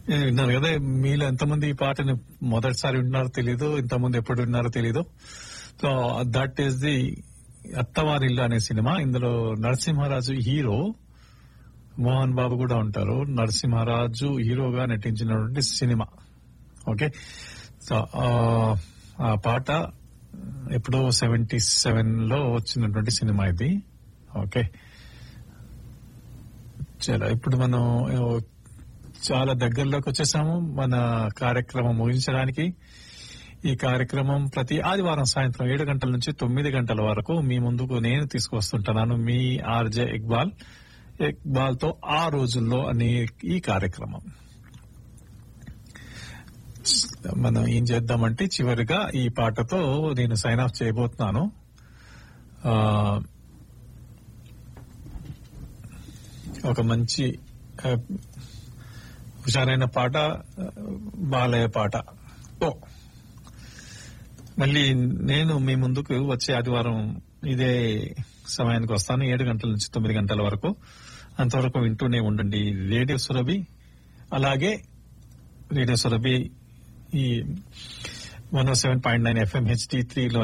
ఏ, విన్నారు కదా మీలో ఎంతమంది ఈ పాటని మొదటిసారి విన్నారో తెలీదు ఇంతమంది ఎప్పుడు విన్నారో తెలీదు so that is the Attavarillu అనే సినిమా ఇందులో నరసింహరాజు హీరో మోహన్ బాబు కూడా ఉంటారు నరసింహరాజు హీరోగా నటించినటువంటి సినిమా ఓకే సో ఆ, ఆ పాట ఎప్పుడో సెవెంటీ సెవెన్ లో వచ్చినటువంటి సినిమా ఇది ఓకే చాలా ఇప్పుడు మనం ఆ, చాలా దగ్గరలోకి వచ్చేసాము మన కార్యక్రమం ముగించడానికి ఈ కార్యక్రమం ప్రతి ఆదివారం సాయంత్రం ఏడు గంటల నుంచి తొమ్మిది గంటల వరకు మీ ముందుకు నేను తీసుకొస్తుంటున్నాను మీ ఆర్జే ఇక్బాల్ ఇక్బాల్ తో ఆ రోజుల్లో అనే ఈ కార్యక్రమం మనం ఏం చేద్దామంటే చివరిగా ఈ పాటతో నేను సైన్ ఆఫ్ చేయబోతున్నాను ఆ, ఒక మంచి ఆ, హుషారైన పాట ఆ, బాలయ్య పాట ఓ మళ్ళీ నేను మీ ముందుకు వచ్చే ఆదివారం ఇదే సమయానికి వస్తాను ఏడు గంటల నుంచి తొమ్మిది గంటల వరకు అంతవరకు వింటూనే ఉండండి రేడియో సురభి అలాగే రేడియో సురభి ఈ one seven point nine FM HD త్రీలో